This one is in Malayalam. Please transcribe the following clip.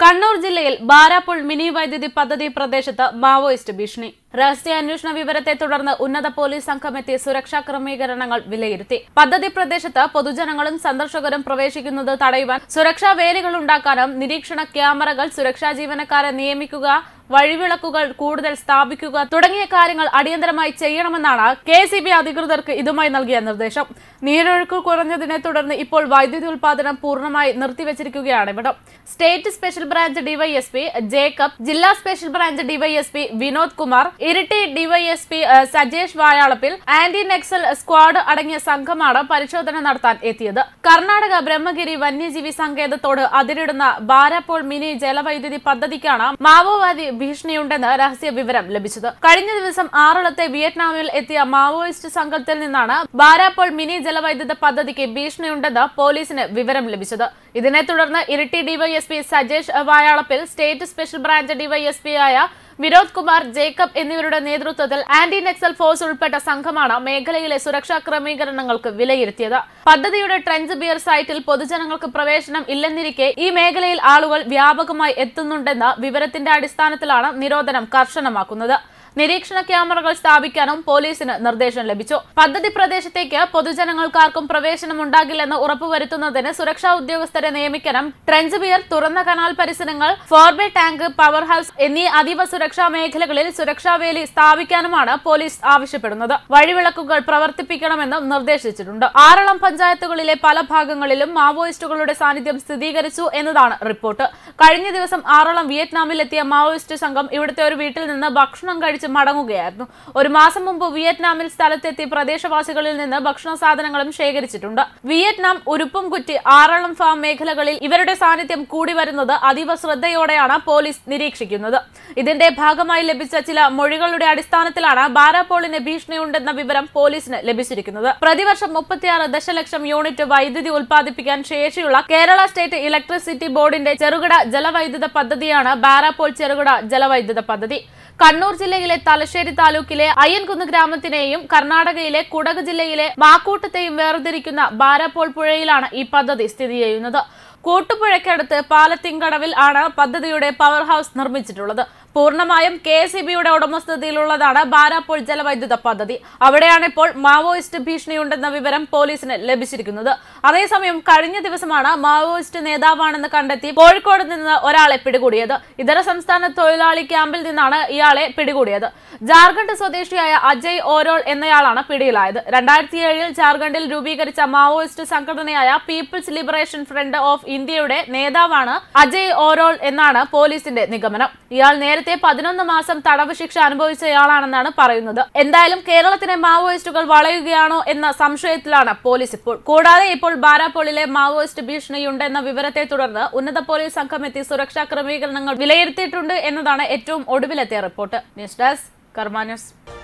കണ്ണൂർ ജില്ലയിൽ ബാരാപ്പുൾ മിനി വൈദ്യുതി പദ്ധതി പ്രദേശത്ത് മാവോയിസ്റ്റ് ഭീഷണി രഹസ്യാന്വേഷണ വിവരത്തെ തുടർന്ന് ഉന്നത പോലീസ് സംഘമെത്തി സുരക്ഷാ ക്രമീകരണങ്ങൾ വിലയിരുത്തി പദ്ധതി പ്രദേശത്ത് പൊതുജനങ്ങളും സന്ദർശകരും പ്രവേശിക്കുന്നത് തടയുവാൻ സുരക്ഷാ വേലികൾ ഉണ്ടാക്കാനും നിരീക്ഷണ ക്യാമറകൾ സുരക്ഷാ ജീവനക്കാരെ നിയമിക്കുക വഴിവിളക്കുകൾ കൂടുതൽ സ്ഥാപിക്കുക തുടങ്ങിയ കാര്യങ്ങൾ അടിയന്തരമായി ചെയ്യണമെന്നാണ് കെ സി ബി അധികൃതർക്ക് ഇതുമായി നൽകിയ നിർദ്ദേശം നീരൊഴുക്ക് കുറഞ്ഞതിനെ തുടർന്ന് ഇപ്പോൾ വൈദ്യുതി ഉൽപാദനം പൂർണ്ണമായി നിർത്തിവച്ചിരിക്കുകയാണ് ഇവിടം state special branch DySP Jacob ജില്ലാ special branch DySP Vinod Kumar Iritty DySP ഏഹ്, സജേഷ് വായാളപ്പിൽ ആന്റി നെക്സൽ സ്ക്വാഡ് അടങ്ങിയ സംഘമാണ് പരിശോധന നടത്താൻ എത്തിയത് കർണാടക ബ്രഹ്മഗിരി വന്യജീവി സങ്കേതത്തോട് അതിരിടുന്ന ബാരാപ്പോൾ മിനി ജലവൈദ്യുതി പദ്ധതിക്കാണ് മാവോവാദി ഭീഷണിയുണ്ടെന്ന് രഹസ്യ വിവരം ലഭിച്ചത് കഴിഞ്ഞ ദിവസം ആറളത്തെ വിയറ്റ്നാമിൽ എത്തിയ മാവോയിസ്റ്റ് സംഘത്തിൽ നിന്നാണ് ബാരാപ്പോൾ മിനി ജലവൈദ്യുത പദ്ധതിക്ക് ഭീഷണിയുണ്ടെന്ന് പോലീസിന് വിവരം ലഭിച്ചത് ഇതിനെ തുടർന്ന് Iritty DySP Sajesh Vayalappil state special branch DySP ആയ വിനോദ് കുമാർ ജേക്കബ് എന്നിവരുടെ നേതൃത്വത്തിൽ ആന്റി നെക്സൽ ഫോഴ്സ് ഉൾപ്പെട്ട സംഘമാണ് മേഖലയിലെ സുരക്ഷാ ക്രമീകരണങ്ങൾക്ക് വിലയിരുത്തിയത് പദ്ധതിയുടെ ട്രെഞ്ച് ബിയർ സൈറ്റിൽ പൊതുജനങ്ങൾക്ക് പ്രവേശനം ഇല്ലെന്നിരിക്കെ ഈ മേഖലയിൽ ആളുകൾ വ്യാപകമായി എത്തുന്നുണ്ടെന്ന വിവരത്തിന്റെ അടിസ്ഥാനത്തിലാണ് നിരോധനം കർശനമാക്കുന്നത് നിരീക്ഷണ ക്യാമറകൾ സ്ഥാപിക്കാനും പോലീസിന് നിർദ്ദേശം ലഭിച്ചു പദ്ധതി പ്രദേശത്തേക്ക് പൊതുജനങ്ങൾക്കാർക്കും പ്രവേശനം ഉണ്ടാകില്ലെന്ന് ഉറപ്പുവരുത്തുന്നതിന് സുരക്ഷാ ഉദ്യോഗസ്ഥരെ നിയമിക്കണം ട്രെഞ്ച് ബിയർ തുറന്ന കനാൽ പരിസരങ്ങൾ ഫോർബേ ടാങ്ക് പവർ ഹൌസ് എന്നീ അതീവ സുരക്ഷാ മേഖലകളിൽ സുരക്ഷാ വേലി സ്ഥാപിക്കാനുമാണ് പോലീസ് ആവശ്യപ്പെടുന്നത് വഴിവിളക്കുകൾ പ്രവർത്തിപ്പിക്കണമെന്നും നിർദ്ദേശിച്ചിട്ടുണ്ട് ആറളം പഞ്ചായത്തുകളിലെ പല ഭാഗങ്ങളിലും മാവോയിസ്റ്റുകളുടെ സാന്നിധ്യം സ്ഥിരീകരിച്ചു എന്നതാണ് റിപ്പോർട്ട് കഴിഞ്ഞ ദിവസം ആറളം വിയറ്റ്നാമിലെത്തിയ മാവോയിസ്റ്റ് സംഘം ഇവിടുത്തെ ഒരു വീട്ടിൽ നിന്ന് ഭക്ഷണം കഴിച്ച് മടങ്ങുകയായിരുന്നു ഒരു മാസം മുമ്പ് വിയറ്റ്നാമിൽ സ്ഥലത്തെത്തി പ്രദേശവാസികളിൽ നിന്ന് ഭക്ഷണ സാധനങ്ങളും ശേഖരിച്ചിട്ടുണ്ട് വിയറ്റ്നാം ഉരുപ്പും കുറ്റി ആറളം ഫാം മേഖലകളിൽ ഇവരുടെ സാന്നിധ്യം കൂടി വരുന്നത് അതീവ ശ്രദ്ധയോടെയാണ് പോലീസ് നിരീക്ഷിക്കുന്നത് ഇതിന്റെ ഭാഗമായി ലഭിച്ച ചില മൊഴികളുടെ അടിസ്ഥാനത്തിലാണ് ബാരാപോളിന് ഭീഷണിയുണ്ടെന്ന വിവരം പോലീസിന് ലഭിച്ചിരിക്കുന്നത് പ്രതിവർഷം മുപ്പത്തിയാറ് ദശലക്ഷം യൂണിറ്റ് വൈദ്യുതി ഉൽപ്പാദിപ്പിക്കാൻ ശേഷിയുള്ള കേരള സ്റ്റേറ്റ് ഇലക്ട്രിസിറ്റി ബോർഡിന്റെ ചെറുകിട ജലവൈദ്യുത പദ്ധതിയാണ് ബാരാപോൾ ചെറുകിട ജലവൈദ്യുത പദ്ധതി കണ്ണൂർ ജില്ലയിലെ തലശ്ശേരി താലൂക്കിലെ അയ്യൻകുന്ന് ഗ്രാമത്തിനെയും കർണാടകയിലെ കുടക് ജില്ലയിലെ മാക്കൂട്ടത്തെയും വേർതിരിക്കുന്ന ബാരാപ്പോൾ പുഴയിലാണ് ഈ പദ്ധതി സ്ഥിതി ചെയ്യുന്നത് കൂട്ടുപുഴയ്ക്കടുത്ത് പാലത്തിങ്കടവിൽ ആണ് പദ്ധതിയുടെ പവർ ഹൌസ് നിർമ്മിച്ചിട്ടുള്ളത് പൂർണ്ണമായും കെ എസ് ബിയുടെ ഉടമസ്ഥതയിലുള്ളതാണ് ബാരാപ്പോൾ ജലവൈദ്യുത പദ്ധതി അവിടെയാണ് ഇപ്പോൾ മാവോയിസ്റ്റ് ഭീഷണിയുണ്ടെന്ന വിവരം പോലീസിന് ലഭിച്ചിരിക്കുന്നത് അതേസമയം കഴിഞ്ഞ ദിവസമാണ് മാവോയിസ്റ്റ് നേതാവാണെന്ന് കണ്ടെത്തി കോഴിക്കോട് നിന്ന് ഒരാളെ പിടികൂടിയത് ഇതര സംസ്ഥാന തൊഴിലാളി ക്യാമ്പിൽ നിന്നാണ് ഇയാളെ പിടികൂടിയത് ജാർഖണ്ഡ് സ്വദേശിയായ അജയ് ഓരോൾ എന്നയാളാണ് പിടിയിലായത് രണ്ടായിരത്തി ഏഴിൽ ജാർഖണ്ഡിൽ രൂപീകരിച്ച മാവോയിസ്റ്റ് സംഘടനയായ പീപ്പിൾസ് ലിബറേഷൻ ഫ്രണ്ട് ഓഫ് ഇന്ത്യയുടെ നേതാവാണ് അജയ് ഓരോൾ എന്നാണ് പോലീസിന്റെ നിഗമനം ഇയാൾ നേരത്തെ പതിനൊന്ന് മാസം തടവ് ശിക്ഷ അനുഭവിച്ചയാളാണെന്നാണ് പറയുന്നത് എന്തായാലും കേരളത്തിലെ മാവോയിസ്റ്റുകൾ വളയുകയാണോ എന്ന സംശയത്തിലാണ് പോലീസ് ഇപ്പോൾ കൂടാതെ ഇപ്പോൾ ബാരാപോളിലെ മാവോയിസ്റ്റ് ഭീഷണിയുണ്ടെന്ന വിവരത്തെ തുടർന്ന് ഉന്നത പോലീസ് സംഘം എത്തി സുരക്ഷാ ക്രമീകരണങ്ങൾ വിലയിരുത്തിയിട്ടുണ്ട് എന്നതാണ് ഏറ്റവും ഒടുവിലെത്തിയ report news desk Karma news